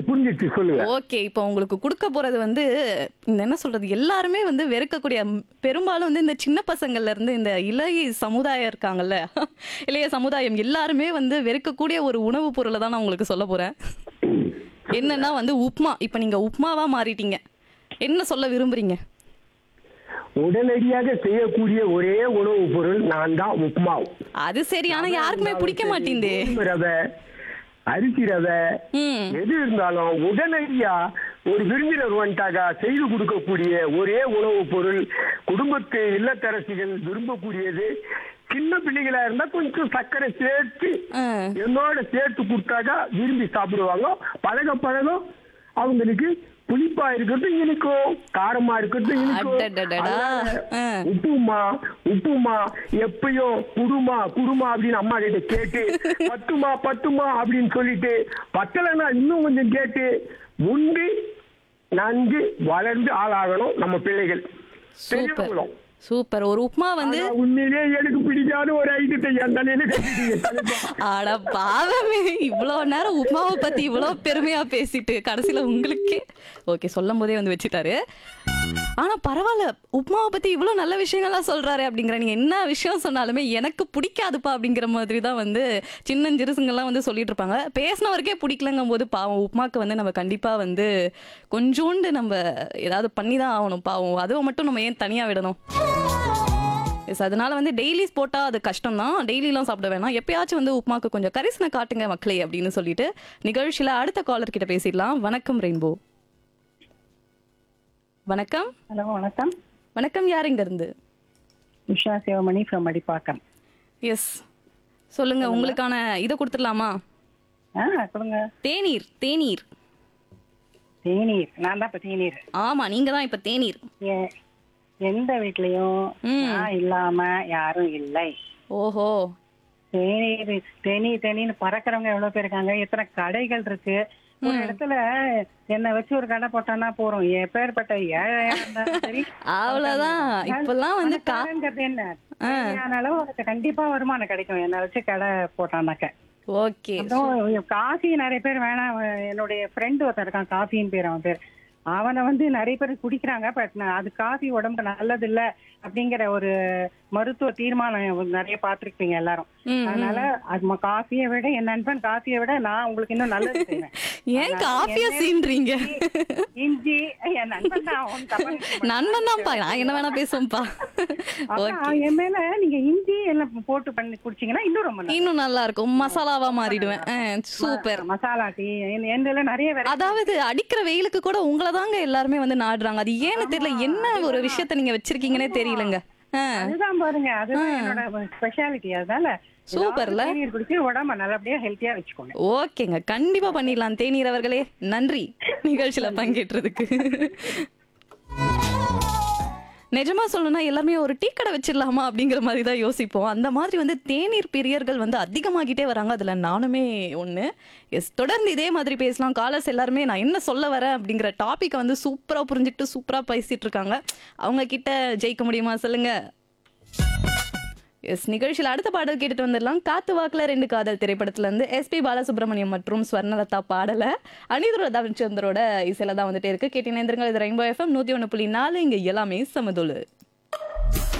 புரிஞ்சிச்சு சொல்லுங்க ஓகே இப்போ உங்களுக்கு கொடுக்க போறது வந்து இந்த என்ன சொல்றது எல்லாருமே வந்து வெறுக்கக்கூடிய ம், பெரும்பாலும் வந்து இந்த சின்ன பசங்கள்ல இருந்து இந்த இளைய சமுதாயம் இருக்காங்கல்ல இளைய சமுதாயம் எல்லாருமே வந்து வெறுக்கக்கூடிய ஒரு உணவுப் பொருளை தான் நான் உங்களுக்கு சொல்ல போறேன் என்னன்னா வந்து உப்மா இப்போ நீங்க உப்மாவா மாறிட்டீங்க என்ன சொல்ல விரும்புறீங்க உடனடியாக செய்யக்கூடிய ஒரே உணவுப் பொருள் நான் தான் உப்புமா அது சரி ஆனா யாருக்குமே பிடிக்க மாட்டேங்குதே கோதுமை ரவை அரிசி ரவை ம் எது இருந்தாலும் உடனடியா ஒரு விருந்தினர் வந்துட்டாக செய்து கொடுக்கக்கூடிய ஒரே உணவுப் பொருள் குடும்பத்து இல்லத்தரசிகள் விரும்பக்கூடியது சின்ன பிள்ளைகளா இருந்தா கொஞ்சம் சர்க்கரை சேர்த்து ஆ. என்னோட சேர்த்து கொடுத்தாக்கா விரும்பி சாப்பிடுவாங்க பழக பழக அவங்களுக்கு புளிப்பா இருக்கிறது இனிக்கும் காரமா இருக்கிறது இனிக்கும் அடடடடா. அதனால ஆ. உப்புமா உப்புமா எப்பயும் குடுமா குடுமா அப்படின்னு அம்மா கிட்ட கேட்டு பத்துமா பத்துமா அப்படின்னு சொல்லிட்டு பத்தலைன்னா இன்னும் கொஞ்சம் கேட்டு முந்தி நன்கு வளர்ந்து ஆளாகணும் நம்ம பிள்ளைகள் சூப்பர் பெரியவங்களும். சூப்பர் ஒரு உப்மா வந்து ஆனா உண்மையிலே எனக்கு பிடிக்காத ஒரு ஐட்டத்தை என் தலையில கட்டிட்டீங்க தலைப்பா. அட பாவமே இவ்வளோ நேரம் உப்மாவை பத்தி இவ்வளோ பெருமையா பேசிட்டு கடைசியில உங்களுக்கே ஓகே சொல்லும் போதே வந்து வச்சுட்டாரு ஆனா பரவாயில்ல உப்மாவை பத்தி இவ்வளோ நல்ல விஷயங்கள்லாம் சொல்றாரு அப்படிங்கிற நீங்க என்ன விஷயம் சொன்னாலுமே எனக்கு பிடிக்காதுப்பா அப்படிங்கிற மாதிரி தான் வந்து சின்னஞ்சிறுசுங்கெல்லாம் வந்து சொல்லிட்டு இருப்பாங்க பேசினவருக்கே பிடிக்கலங்கும் போது பாவம் உப்மாக்கு வந்து நம்ம கண்டிப்பா வந்து கொஞ்சோண்டு நம்ம ஏதாவது பண்ணி தான் ஆகணும் பாவம் அதுவை மட்டும் நம்ம ஏன் தனியா விடணும் எஸ் அதனால வந்து டெய்லிஸ் போட்டா அது கஷ்டம் தான் டெய்லிலாம் சாப்பிட வேணாம் எப்பயாச்சும் வந்து உப்புமாக்கு கொஞ்சம் கரிசனை காட்டுங்க மக்களே அப்படின்னு சொல்லிட்டு நிகழ்ச்சியில அடுத்த காலர் கிட்ட பேசிடலாம் வணக்கம் ரெயின்போ வணக்கம் ஹலோ வணக்கம் வணக்கம் யார் இங்க இருந்து உஷா சிவமணி ஃப்ரம் அடிப்பாக்கம் எஸ் சொல்லுங்க உங்களுக்கான இதை கொடுத்துடலாமா ஆ கொடுங்க தேநீர் தேநீர் தேநீர் நான் தான் இப்போ தேநீர் ஆமா நீங்க தான் இப்ப தேநீர் எ- எந்த வீட்லயும் ம். நான் இல்லாம யாரும் இல்லை ஓஹோ தேநீர் தேநீர் தேநீர்னு பறக்கிறவங்க எவ்வளவு பேர் இருக்காங்க எத்தனை கடைகள் இருக்கு ஒரு இடத்துல என்ன வச்சு ஒரு கடை போட்டான்னா போறோம் எப்பேற்பட்ட ஏழையா இருந்தாலும் சரி அவ்வளவுதான் இப்பெல்லாம் வந்து கா பணக்காரங்கிறது என்ன தேவையான அளவு அதுக்கு கண்டிப்பா வருமானம் கிடைக்கும் என்ன வச்சு கடை போட்டானாக்க ஓகே அப்புறம் காஃபி நிறைய பேர் வேணாம் என்னுடைய ஃப்ரெண்ட் ஒருத்தன் இருக்கான் காஃபின்னு பேர் அவன் பேர் அவனை வந்து நிறைய பேர் குடிக்கிறாங்க பட் அது காஃபி உடம்புக்கு நல்லது இல்ல அப்படிங்கிற ஒரு மருத்துவ தீர்மானம் நிறைய பார்த்திருப்பீங்க எல்லாரும் ம், ம். அதனால அது காஃபியை விட என் நண்பன் காஃபியை விட நான் உங்களுக்கு இன்னும் நல்லது செய்வேன் ஏன் காஃபியா சீன்றீங்க இஞ்சி என் நண்பன் தான் அவன் தப்பா நினைக்க மாட்டான். நண்பன் தான்ப்பா நான் என்ன வேணா பேசுவேன்ப்பா அப்புறம் ஓகே என் மேல நீங்க இஞ்சி எல்லாம் போட்டு பண்ணி குடிச்சீங்கன்னா இன்னும் ரொம்ப நல்லா இன்னும் நல்லா இருக்கும் மசாலாவா மாறிடுவேன் சூப்பர் மசாலா டீ எந்த நிறைய variety அதாவது அடிக்கிற வெயிலுக்கு கூட உங்களை தாங்க எல்லாருமே வந்து நாடுறாங்க அது ஏன்னு தெரியல என்ன ஒரு விஷயத்த நீங்க வச்சிருக்கீங்கன்னே தெரியலங்க ஆ, அதுதான் பாருங்க அதுதான் என்னோட ஸ்பெஷாலிட்டி அதனால சூப்பர்ல. ஏதாவது தேநீர் குடிச்சு உடம்ப நல்லபடியா ஹெல்த்தியா வச்சுக்கோங்க ஓகேங்க கண்டிப்பா பண்ணிடலாம் தேநீர் அவர்களே நன்றி நிகழ்ச்சியில பங்கேற்றதுக்கு நிஜமா சொல்லணும்னா எல்லாருமே ஒரு டீ கடை வச்சிடலாமா அப்படிங்கிற மாதிரி தான் யோசிப்போம் அந்த மாதிரி வந்து தேநீர் பிரியர்கள் வந்து அதிகமாகிட்டே வராங்க அதுல நானுமே ஒண்ணு எஸ் தொடர்ந்து இதே மாதிரி பேசலாம் காலர்ஸ் எல்லாருமே நான் என்ன சொல்ல வரேன் அப்படிங்கிற டாபிக்கை வந்து சூப்பரா புரிஞ்சுக்கிட்டு சூப்பரா பேசிட்டு இருக்காங்க அவங்க கிட்ட ஜெயிக்க முடியுமா சொல்லுங்க எஸ் நிகழ்ச்சியில் அடுத்த பாடல் கேட்டுட்டு வந்துடலாம் காத்து வாக்குல ரெண்டு காதல் திரைப்படத்துல இருந்து எஸ்பி பாலசுப்ரமணியம் மற்றும் ஸ்வர்ணலதா பாடல அனிதுர ரவிச்சந்திரோட இசையில தான் வந்துட்டே இருக்கு கேட்டு நேந்திரங்கள் இது ரெயின்போ எஃப்எம் நூத்தி ஒன்று புள்ளி நாலு இங்க எல்லாமே சமதுளு